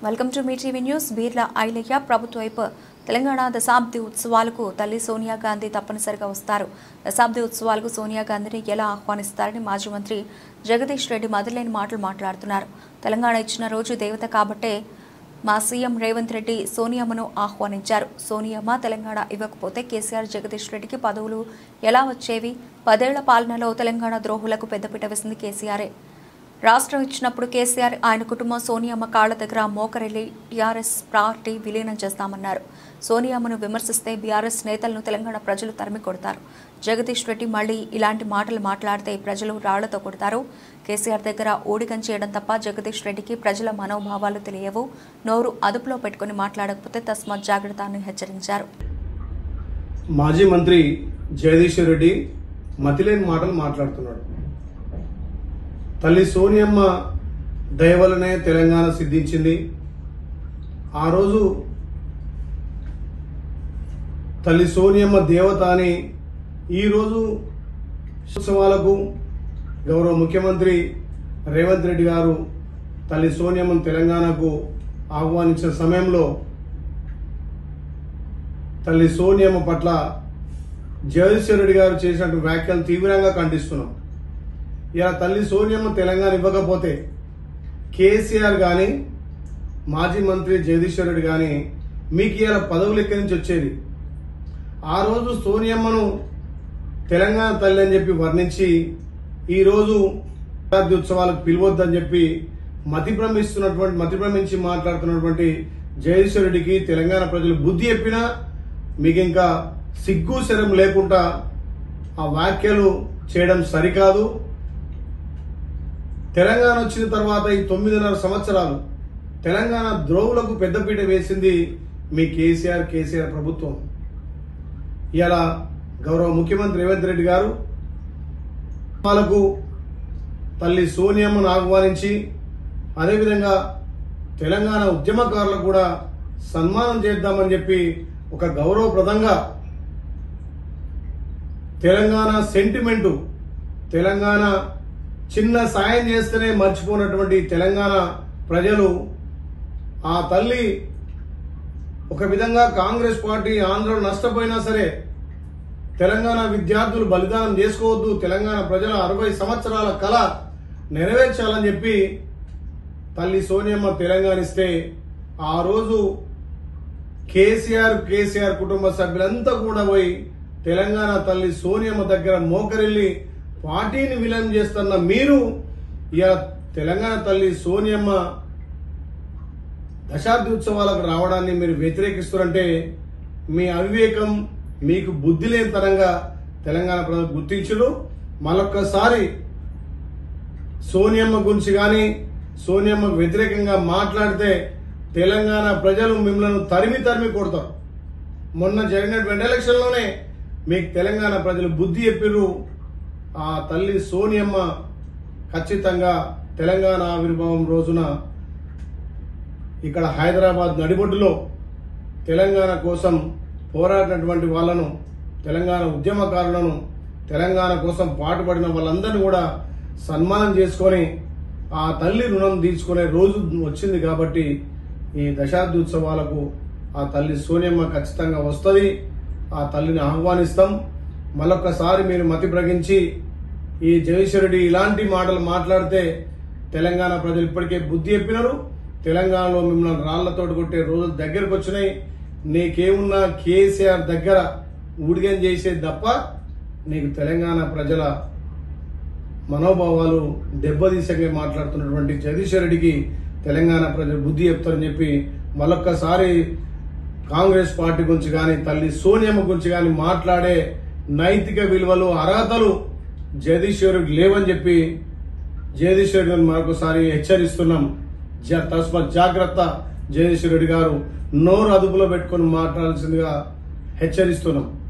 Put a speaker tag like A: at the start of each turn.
A: welcome to మీ TV news Beerla Ilaiah ప్రభుత్వ వైపు తెలంగాణ దశాబ్ది ఉత్సవాలకు తల్లి సోనియా గాంధీ తప్పనిసరిగా వస్తారు దశాబ్ది ఉత్సవాలకు సోనియా గాంధీని ఎలా ఆహ్వానిస్తారని మాజీ మంత్రి జగదీష్ రెడ్డి మొదలైన మాటలు మాట్లాడుతున్నారు తెలంగాణ ఇచ్చిన రోజు దేవత కాబట్టే మా సీఎం రేవంత్ రెడ్డి సోనియమ్మను ఆహ్వానించారు సోనియమ్మ తెలంగాణ ఇవ్వకపోతే కేసీఆర్ జగదీష్ రెడ్డికి పదవులు ఎలా వచ్చేవి పదేళ్ల పాలనలో తెలంగాణ ద్రోహులకు పెద్దపీట వేసింది కేసీఆరే రాష్ట్రం ఇచ్చినప్పుడు కేసీఆర్ ఆయన కుటుంబం సోనియమ్మ కాళ్ల దగ్గర మోకరెల్లి టీఆర్ఎస్ పార్టీ విలీనం చేస్తామన్నారు సోనియమ్మను విమర్శిస్తే బీఆర్ఎస్ నేతలను తెలంగాణ ప్రజలు తరిమి కొడతారు జగదీష్ రెడ్డి మళ్ళీ ఇలాంటి మాటలు మాట్లాడితే ప్రజలు రాళ్లతో కొడతారు కేసీఆర్ దగ్గర ఊడిగం చేయడం తప్ప జగదీష్ రెడ్డికి ప్రజల మనోభావాలు తెలియవు నోరు అదుపులో పెట్టుకుని మాట్లాడకపోతే తస్మాత్ జాగ్రత్త అని హెచ్చరించారు
B: మాజీ మంత్రి జగదీశ్వర్ రెడ్డి మతిలేని మాటలు మాట్లాడుతున్నాడు తల్లి సోనియమ్మ దయ వల్లనే తెలంగాణ సిద్ధించింది ఆ రోజు తల్లి సోనియమ్మ దేవత అని ఈరోజు ఉత్సవాలకు గౌరవ ముఖ్యమంత్రి రేవంత్ రెడ్డి గారు తల్లి సోనియమ్మను తెలంగాణకు ఆహ్వానించిన సమయంలో తల్లి సోనియమ్మ పట్ల జగదీశ్వర్ రెడ్డి గారు చేసినటువంటి వ్యాఖ్యలు తీవ్రంగా ఖండిస్తున్నాం ఇలా తల్లి సోనియమ్మ తెలంగాణ ఇవ్వకపోతే కేసీఆర్ కానీ మాజీ మంత్రి జగదీశ్వర్ రెడ్డి కానీ మీకు ఇలా పదవులు ఎక్కడి నుంచి వచ్చేది ఆ రోజు సోనియమ్మను తెలంగాణ తల్లి అని చెప్పి వర్ణించి ఈరోజు శతాబ్ది ఉత్సవాలకు పిలవద్దని చెప్పి మతి భ్రమిస్తున్నటువంటి మతి భ్రమించి మాట్లాడుతున్నటువంటి జగదీశ్వర్ రెడ్డికి తెలంగాణ ప్రజలు బుద్ధి చెప్పినా మీకు ఇంకా సిగ్గు శరం లేకుండా ఆ వ్యాఖ్యలు చేయడం సరికాదు తెలంగాణ వచ్చిన తర్వాత ఈ తొమ్మిదిన్నర సంవత్సరాలు తెలంగాణ ద్రోవులకు పెద్దపీట వేసింది మీ కేసీఆర్ కేసీఆర్ ప్రభుత్వం ఇలా గౌరవ ముఖ్యమంత్రి రేవంత్ రెడ్డి గారు వాళ్ళకు తల్లి సోనియమ్మను ఆహ్వానించి అదేవిధంగా తెలంగాణ ఉద్యమకారులకు కూడా సన్మానం చేద్దామని చెప్పి ఒక గౌరవప్రదంగా తెలంగాణ సెంటిమెంటు తెలంగాణ చిన్న సాయం చేస్తేనే మర్చిపోయినటువంటి తెలంగాణ ప్రజలు ఆ తల్లి ఒక విధంగా కాంగ్రెస్ పార్టీ ఆంధ్రలో నష్టపోయినా సరే తెలంగాణ విద్యార్థులు బలిదానం చేసుకోవద్దు తెలంగాణ ప్రజల అరవై సంవత్సరాల కళ నెరవేర్చాలని చెప్పి తల్లి సోనియమ్మ తెలంగాణ ఇస్తే ఆ రోజు కేసీఆర్ కేసీఆర్ కుటుంబ సభ్యులంతా కూడా పోయి తెలంగాణ తల్లి సోనియమ్మ దగ్గర మోకరిల్లి పార్టీని విలీనం చేస్తున్న మీరు ఇక తెలంగాణ తల్లి సోనియమ్మ దశాబ్ది ఉత్సవాలకు రావడాన్ని మీరు వ్యతిరేకిస్తారంటే మీ అవివేకం మీకు బుద్ధి లేని తరంగా తెలంగాణ ప్రజలు గుర్తించుడు మరొక్కసారి సోనియమ్మ గురించి కానీ సోనియమ్మకు వ్యతిరేకంగా మాట్లాడితే తెలంగాణ ప్రజలు మిమ్మల్ని తరిమి తరిమి కొడతారు మొన్న జరిగినటువంటి ఎలక్షన్లోనే మీకు తెలంగాణ ప్రజలు బుద్ధి చెప్పిర్రు ఆ తల్లి సోనియమ్మ ఖచ్చితంగా తెలంగాణ ఆవిర్భావం రోజున ఇక్కడ హైదరాబాద్ నడిబొడ్డులో తెలంగాణ కోసం పోరాడినటువంటి వాళ్ళను తెలంగాణ ఉద్యమకారులను తెలంగాణ కోసం పాటుపడిన వాళ్ళందరినీ కూడా సన్మానం చేసుకొని ఆ తల్లి రుణం తీర్చుకునే రోజు వచ్చింది కాబట్టి ఈ దశాబ్ది ఉత్సవాలకు ఆ తల్లి సోనియమ్మ ఖచ్చితంగా వస్తుంది ఆ తల్లిని ఆహ్వానిస్తాం మరొకసారి మీరు మతి ప్రగించి ఈ జగదీశ్వరుడి ఇలాంటి మాటలు మాట్లాడితే తెలంగాణ ప్రజలు ఇప్పటికే బుద్ధి చెప్పినారు తెలంగాణలో మిమ్మల్ని రాళ్లతోటి కొట్టే రోజులు దగ్గరకు వచ్చినాయి నీకేమున్నా కేసీఆర్ దగ్గర ఊడిగం చేసేది తప్ప నీకు తెలంగాణ ప్రజల మనోభావాలు దెబ్బతీసంగా మాట్లాడుతున్నటువంటి జగదీశ్వర్ రెడ్డికి తెలంగాణ ప్రజలు బుద్ధి చెప్తారని చెప్పి మరొక్కసారి కాంగ్రెస్ పార్టీ గురించి కానీ తల్లి సోనియమ్మ గురించి కానీ మాట్లాడే నైతిక విలువలు అర్హతలు జగదీశ్వరుడికి లేవని చెప్పి జగదీశ్వర్ రెడ్డి మరొకసారి హెచ్చరిస్తున్నాం జ- తస్మాత్ జాగ్రత్త జగదీశ్వర్ రెడ్డి గారు నోరు అదుపులో పెట్టుకొని మాట్లాడాల్సిందిగా హెచ్చరిస్తున్నాం